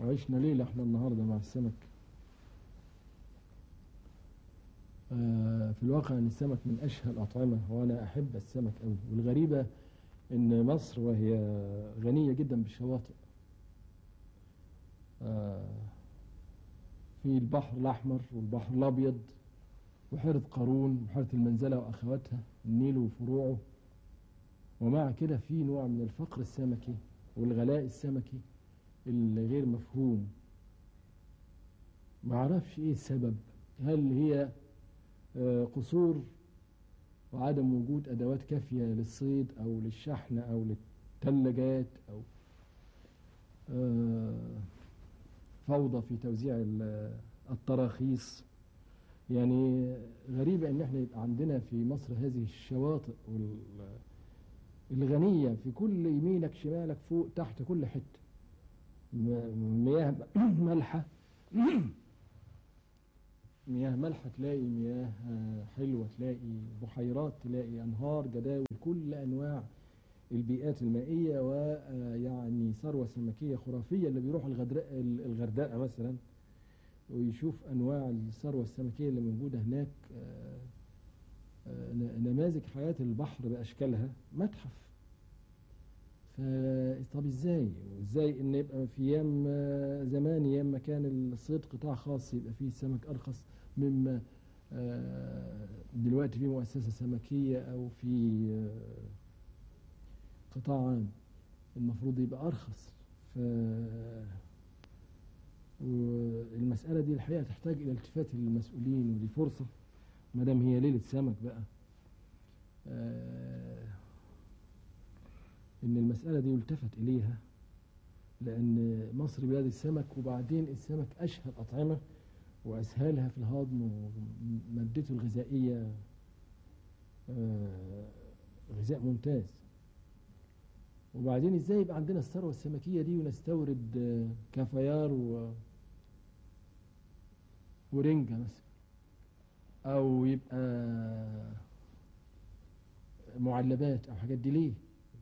وعشنا ليلة احنا النهاردة مع السمك آه، في الواقع ان السمك من اشهى الاطعمة وانا احب السمك قوي والغريبة ان مصر وهي غنية جدا بالشواطئ آه، في البحر الاحمر والبحر الابيض بحيرة قارون بحيرة المنزلة واخواتها النيل وفروعه ومع كده في نوع من الفقر السمكي والغلاء السمكي اللي غير مفهوم ما اعرفش ايه السبب هل هي آه، قصور وعدم وجود ادوات كافيه للصيد او للشحن او للثلاجات او آه، فوضى في توزيع ال- التراخيص يعني غريبة ان احنا يبقى عندنا في مصر هذه الشواطئ وال- الغنية في كل يمينك شمالك فوق تحت كل حتة م- مياه مالحة مياه مالحة تلاقي مياه آه، حلوة تلاقي بحيرات تلاقي أنهار جداول كل أنواع البيئات المائية ويعني ثروة سمكية خرافية اللي بيروح الغردقة الغردقة مثلا ويشوف أنواع الثروة السمكية اللي موجودة هناك آه، آه، ن- نماذج حياة البحر بأشكالها متحف ف طب ازاي وازاي ان يبقى في ايام آه، زمان ايام ما كان الصيد قطاع خاص يبقى فيه سمك ارخص مما آه، دلوقتي في مؤسسة سمكية او في آه، قطاع عام المفروض يبقى ارخص ف والمسألة دي الحقيقة تحتاج إلى التفات المسؤولين ودي فرصة ما دام هي ليلة سمك بقى آه، إن المسألة دي يلتفت إليها لأن مصر بلاد السمك وبعدين السمك أشهى الأطعمة وأسهلها في الهضم ومادته الغذائية آه، غذاء ممتاز وبعدين ازاي يبقى عندنا الثروة السمكية دي ونستورد آه، كافيار و ورنجة مثلا أو يبقى معلبات أو حاجات دي ليه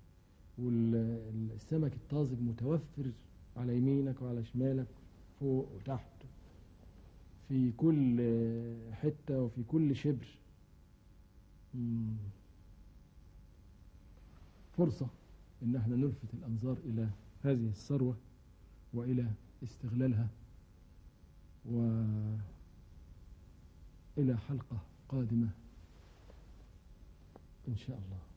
والسمك الطازج متوفر على يمينك وعلى شمالك فوق وتحت في كل آه، حتة وفي كل شبر مم. فرصة إن احنا نلفت الأنظار إلى هذه الثروة وإلى استغلالها وإلى حلقة قادمة إن شاء الله